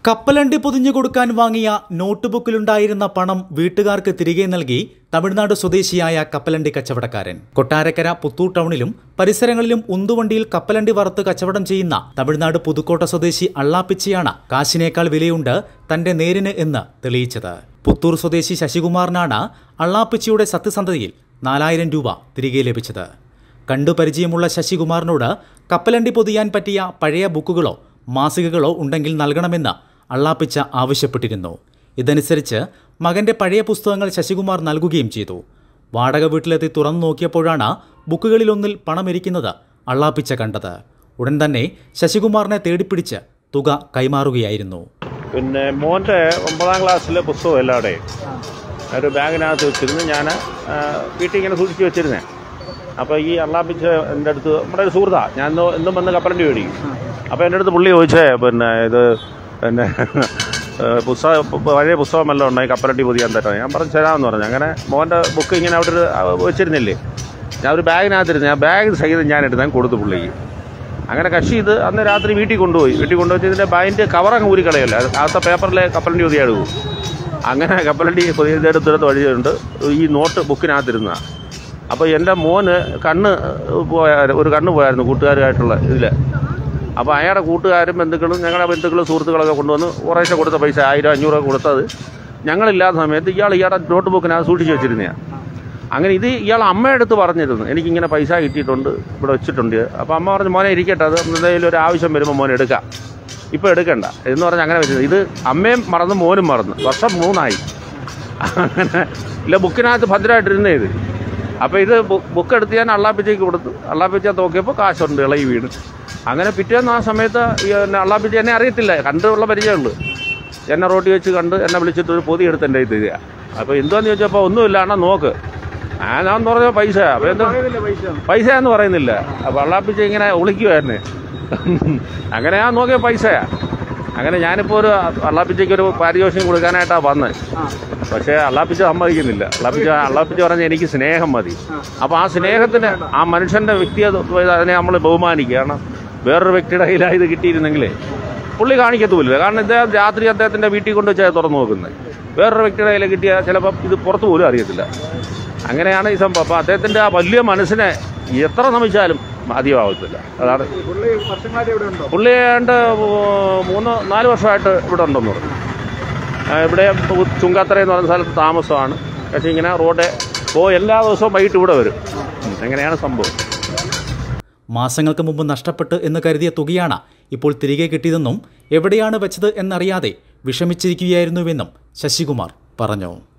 കപ്പലണ്ടി പൊതിഞ്ഞു കൊടുക്കാൻ വാങ്ങിയ നോട്ട് ബുക്കിലുണ്ടായിരുന്ന പണം വീട്ടുകാർക്ക് തിരികെ നൽകി തമിഴ്നാട് സ്വദേശിയായ കപ്പലണ്ടി കച്ചവടക്കാരൻ കൊട്ടാരക്കര പുത്തൂർ ടൗണിലും പരിസരങ്ങളിലും ഉന്തുവണ്ടിയിൽ കപ്പലണ്ടി വറുത്ത് കച്ചവടം ചെയ്യുന്ന തമിഴ്നാട് പുതുക്കോട്ട സ്വദേശി അള്ളാപ്പിച്ചിയാണ് കാശിനേക്കാൾ വിലയുണ്ട് തന്റെ നേരിന് എന്ന് തെളിയിച്ചത് പുത്തൂർ സ്വദേശി ശശികുമാറിനാണ് അള്ളാപ്പിച്ചിയുടെ സത്യസന്ധതയിൽ നാലായിരം രൂപ തിരികെ ലഭിച്ചത് കണ്ടു പരിചയമുള്ള ശശികുമാറിനോട് കപ്പലണ്ടി പൊതിയാൻ പറ്റിയ പഴയ ബുക്കുകളോ മാസികകളോ ഉണ്ടെങ്കിൽ നൽകണമെന്ന് അള്ളാപ്പിച്ച ആവശ്യപ്പെട്ടിരുന്നു ഇതനുസരിച്ച് മകന്റെ പഴയ പുസ്തകങ്ങൾ ശശികുമാർ നൽകുകയും ചെയ്തു വാടക വീട്ടിലെത്തി തുറന്നു നോക്കിയപ്പോഴാണ് ബുക്കുകളിലൊന്നിൽ പണമിരിക്കുന്നത് അള്ളാപ്പിച്ച കണ്ടത് ഉടൻ തന്നെ ശശികുമാറിനെ തേടിപ്പിടിച്ച് തുക കൈമാറുകയായിരുന്നു പിന്നെ മോൻ്റെ ഒമ്പതാം ക്ലാസ്സിലെ പുസ്തകം എല്ലാവിടെ ഒരു ബാഗിനകത്ത് വെച്ചിരുന്ന് ഞാൻ വീട്ടിൽ ഇങ്ങനെ സൂക്ഷിച്ച് വെച്ചിരുന്നേ അപ്പോൾ ഈ അള്ളാപ്പിച്ച് എൻ്റെ അടുത്ത് നമ്മുടെ ഒരു സുഹൃത്താണ് ഞാൻ ഇന്ന് എന്നും വന്ന് കപ്പലണ്ടി മേടിക്കും അപ്പോൾ എൻ്റെ അടുത്ത് പുള്ളി ചോദിച്ചേ പിന്നെ ഇത് പിന്നെ ഏഹ്, പുസ്തകം പഴയ പുസ്തകം വല്ലതും ഉണ്ടെങ്കിൽ കപ്പലണ്ടി പൊതിയാൻ തരാം ഞാൻ പറഞ്ഞു തരാമെന്ന് പറഞ്ഞു അങ്ങനെ മോൻ്റെ ബുക്ക് ഇങ്ങനെ അവിടെ ഒരു ആ, വെച്ചിരുന്നില്ലേ ഞാൻ ഒരു ബാഗിനകത്തിരുന്നു ഞാൻ ബാഗ് സഹിതം ഞാൻ എടുത്ത് ഞാൻ കൊടുത്തു പുള്ളിക്ക് അങ്ങനെ കക്ഷി ഇത് അന്ന് രാത്രി വീട്ടിൽ കൊണ്ടുപോയി വീട്ടിൽ കൊണ്ടുപോയി ഇതിൻ്റെ ബാഗിൻ്റെ കവർ അങ്ങ് ഊരിക്കളയല്ല അകത്തെ പേപ്പറിലെ കപ്പലണ്ടി പൊതിയാ എടുക്കും അങ്ങനെ കപ്പലണ്ടി പൊതിയെടുത്തെടുത്ത് വഴിയുണ്ട് ഈ നോട്ട് ബുക്കിനകത്തിരുന്ന അപ്പോൾ എൻ്റെ മോന് കണ്ണ് പോയ ഒരു കണ്ണ് പോയായിരുന്നു കൂട്ടുകാരുമായിട്ടുള്ള ഇതിൽ അപ്പോൾ അയാളുടെ കൂട്ടുകാരും ബന്ധുക്കളും ഞങ്ങളുടെ ബന്ധുക്കളും സുഹൃത്തുക്കളൊക്കെ കൊണ്ടുവന്ന് കുറേശ്ശെ കൊടുത്ത പൈസ ആയിരം അഞ്ഞൂറൊക്കെ കൊടുത്തത് ഞങ്ങളില്ലാത്ത സമയത്ത് ഇയാൾ ഇയാളുടെ നോട്ട് ബുക്കിനകത്ത് സൂക്ഷിച്ച് വെച്ചിരുന്നതാണ് അങ്ങനെ ഇത് ഇയാൾ അമ്മയടുത്ത് പറഞ്ഞിരുന്നു എനിക്കിങ്ങനെ പൈസ കിട്ടിയിട്ടുണ്ട് ഇവിടെ വെച്ചിട്ടുണ്ട് അപ്പോൾ അമ്മ പറഞ്ഞു മോനെ ഇരിക്കട്ടെ അത് എന്തെങ്കിലും ഒരു ആവശ്യം വരുമ്പോൾ മോനെ എടുക്കാം ഇപ്പോൾ എടുക്കണ്ട എന്ന് പറഞ്ഞ് അങ്ങനെ വെച്ചത് ഇത് അമ്മയും മറന്നു മോനും മറന്നു വർഷം മൂന്നായി അങ്ങനെ ഇല്ല ബുക്കിനകത്ത് ഭദ്രമായിട്ടിരുന്നേ ഇത് അപ്പോൾ ഇത് ബു- ബുക്ക് എടുത്ത് ഞാൻ അള്ളാപ്പിച്ചയ്ക്ക് കൊടുത്തു അള്ളാപ്പിച്ച നോക്കിയപ്പോൾ കാശുണ്ട് ഇളകി വീണ് അങ്ങനെ പിറ്റേന്ന് ആ സമയത്ത് ഈ എന്നെ അള്ളാപ്പിച്ച എന്നെ അറിയത്തില്ല കണ്ടുള്ള പരിചയമുള്ളൂ എന്നെ റോട്ടിൽ വെച്ച് കണ്ട് എന്നെ വിളിച്ചിട്ട് ഒരു പൊതി എടുത്ത് എൻ്റെ കയ്യിൽ തരിക അപ്പോൾ എന്തുവാന്ന് ചോദിച്ചപ്പോൾ ഒന്നുമില്ല അണ്ണാ നോക്ക് ആ ഞാൻ പറഞ്ഞ പൈസ അപ്പോൾ എന്താ പൈസ എന്ന് പറയുന്നില്ല അപ്പോൾ അള്ളാപ്പിച്ച ഇങ്ങനെ ഒളിക്കുമായിരുന്നു അങ്ങനെ ഞാൻ നോക്കിയ പൈസയാ അങ്ങനെ ഞാനിപ്പോൾ ഒരു അള്ളാപ്പിച്ചയ്ക്ക് ഒരു പാരിതോഷികം കൊടുക്കാനായിട്ടാണ് വന്നത് പക്ഷേ അള്ളാപ്പിച്ച സമ്മതിക്കുന്നില്ല അള്ളാപ്പിച്ച അള്ളാപ്പിച്ച പറഞ്ഞ എനിക്ക് സ്നേഹം മതി അപ്പോൾ ആ സ്നേഹത്തിന് ആ മനുഷ്യൻ്റെ വ്യക്തിഗത അതിനെ നമ്മൾ ബഹുമാനിക്കുക കാരണം വേറൊരു വ്യക്തിയുടെ കയ്യിലാണ് ഇത് കിട്ടിയിരുന്നെങ്കിലേ പുള്ളി കാണിക്കത്തുമില്ല കാരണം ഇദ്ദേഹം രാത്രി അദ്ദേഹത്തിൻ്റെ വീട്ടിൽ കൊണ്ട് വെച്ചാൽ തുറന്നു നോക്കുന്നത് വേറൊരു വ്യക്തിയുടെ കയ്യിൽ കിട്ടിയാൽ ചിലപ്പോൾ ഇത് പുറത്ത് പോലും അറിയത്തില്ല അങ്ങനെയാണ് ഈ സംഭവം അപ്പോൾ അദ്ദേഹത്തിൻ്റെ ആ വലിയ മനസ്സിനെ എത്ര നമിച്ചാലും മതിയാവത്തില്ല അതാണ് പുള്ളി വർഷങ്ങളായിട്ട് ഇവിടെ ഉണ്ടോ പുള്ളി ഏതാണ്ട് മൂന്ന് നാല് വർഷമായിട്ട് ഇവിടെ ഉണ്ടെന്ന് പറഞ്ഞു ആ, ഇവിടെ ചുങ്കാത്തറ എന്ന് പറയുന്ന സ്ഥലത്ത് താമസമാണ് പക്ഷേ ഇങ്ങനെ റോഡ് പോ എല്ലാ ദിവസവും വൈകിട്ട് ഇവിടെ വരും ഉം, അങ്ങനെയാണ് സംഭവം മാസങ്ങൾക്ക് മുമ്പ് നഷ്ടപ്പെട്ട് എന്ന് കരുതിയ തുകയാണ് ഇപ്പോൾ തിരികെ കിട്ടിയതെന്നും എവിടെയാണ് വെച്ചത് എന്നറിയാതെ വിഷമിച്ചിരിക്കുകയായിരുന്നുവെന്നും ശശികുമാർ പറഞ്ഞു